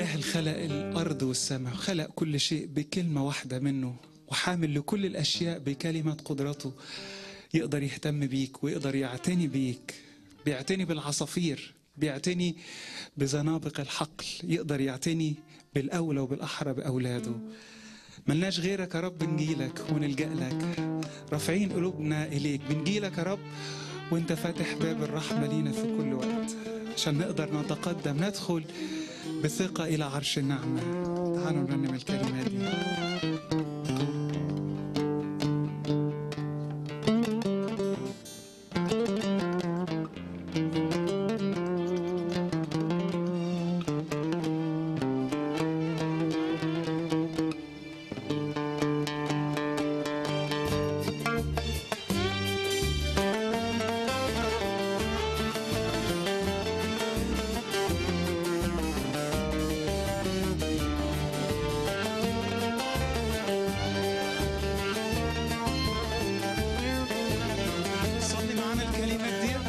الإله اللي خلق الأرض والسماء خلق كل شيء بكلمة واحدة منه وحامل لكل الأشياء بكلمة قدرته يقدر يهتم بيك ويقدر يعتني بيك بيعتني بالعصافير بيعتني بزنابق الحقل يقدر يعتني بالأولى وبالأحرى بأولاده ملناش غيرك يا رب نجيلك ونلجأ لك رافعين قلوبنا إليك بنجيلك يا رب وانت فاتح باب الرحمة لينا في كل وقت عشان نقدر نتقدم ندخل بثقة إلى عرش النعمة تعالوا نرنم الكلمات دي صلي معانا الكلمات ديت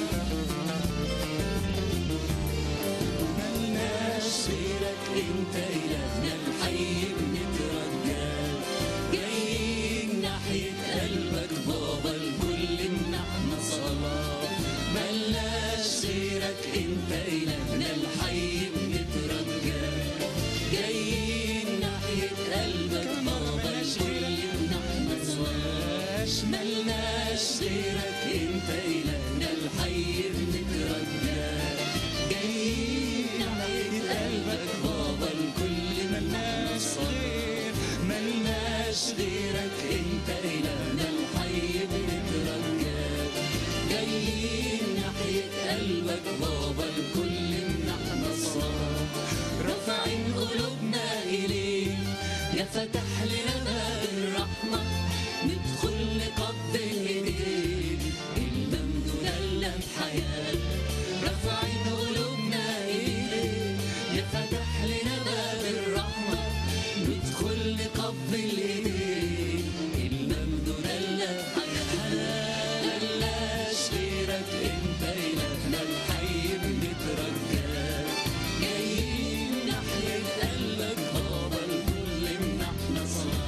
ملناش غيرك انت الهنا الحي بنترجاك جايين ناحية قلبك بابا الكل منحنا صلاة ملناش غيرك انت الهنا الحي بنترجاك جايين ناحية قلبك بابا الكل منحنا صلاة ملناش غيرك انت الهنا الحي بنترجاك جايين ناحية قلبك بابا الكل ملناش غير ملناش غيرك انت الهنا الحي بنترجاك جايين ناحية قلبك بابا الكل منحنا صلاة رافعين قلوبنا إليك يا فتح لنا باب الرحمة ندخل نقبل ايديك الممدودة لنا بحياة رافعين قلوبنا إليك يا فتح لنا باب الرحمة ندخل نقبل ايديك الممدودة لنا بحياة ملناش غيرك انت إلهنا الحي بنترجاك جايين ناحية قلبك بابا الكل منحنا صلاة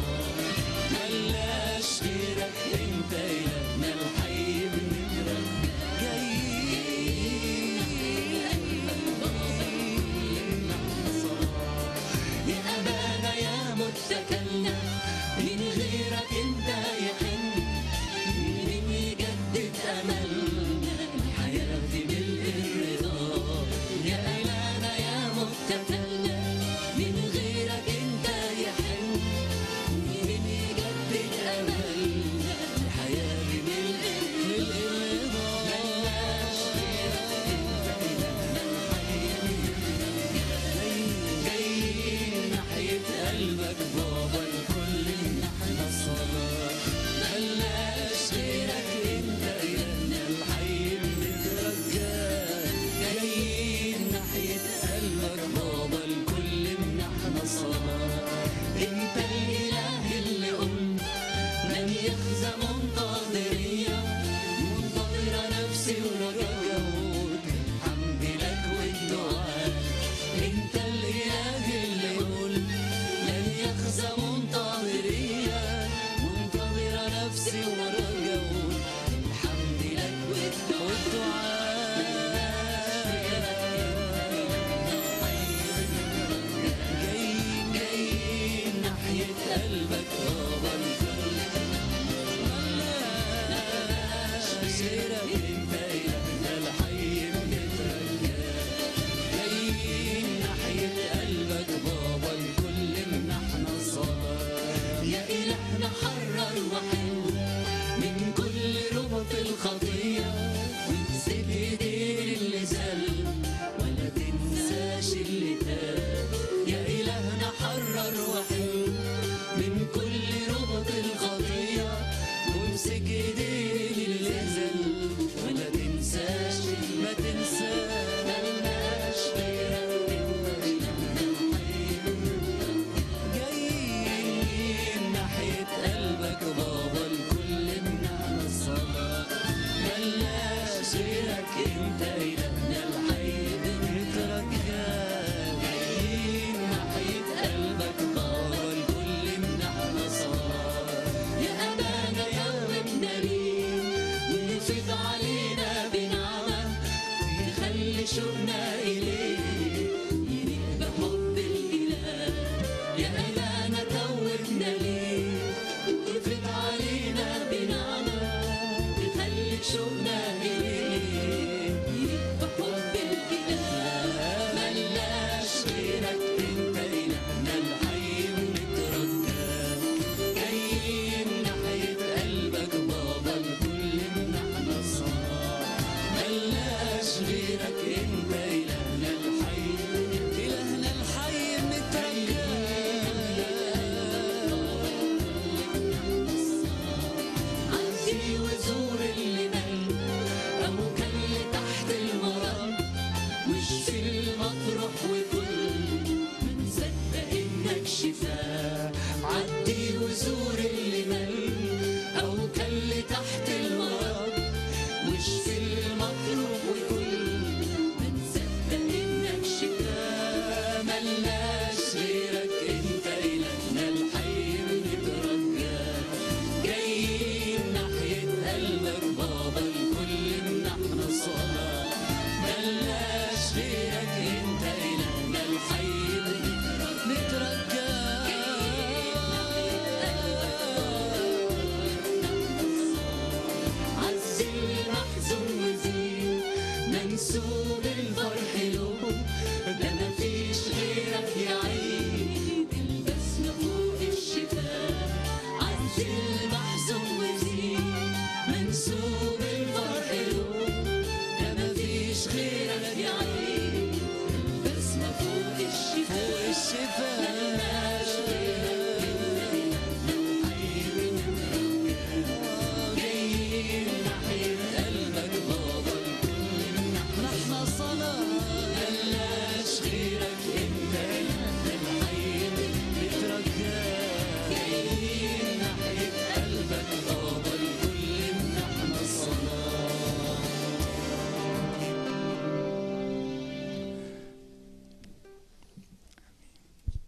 الشفاء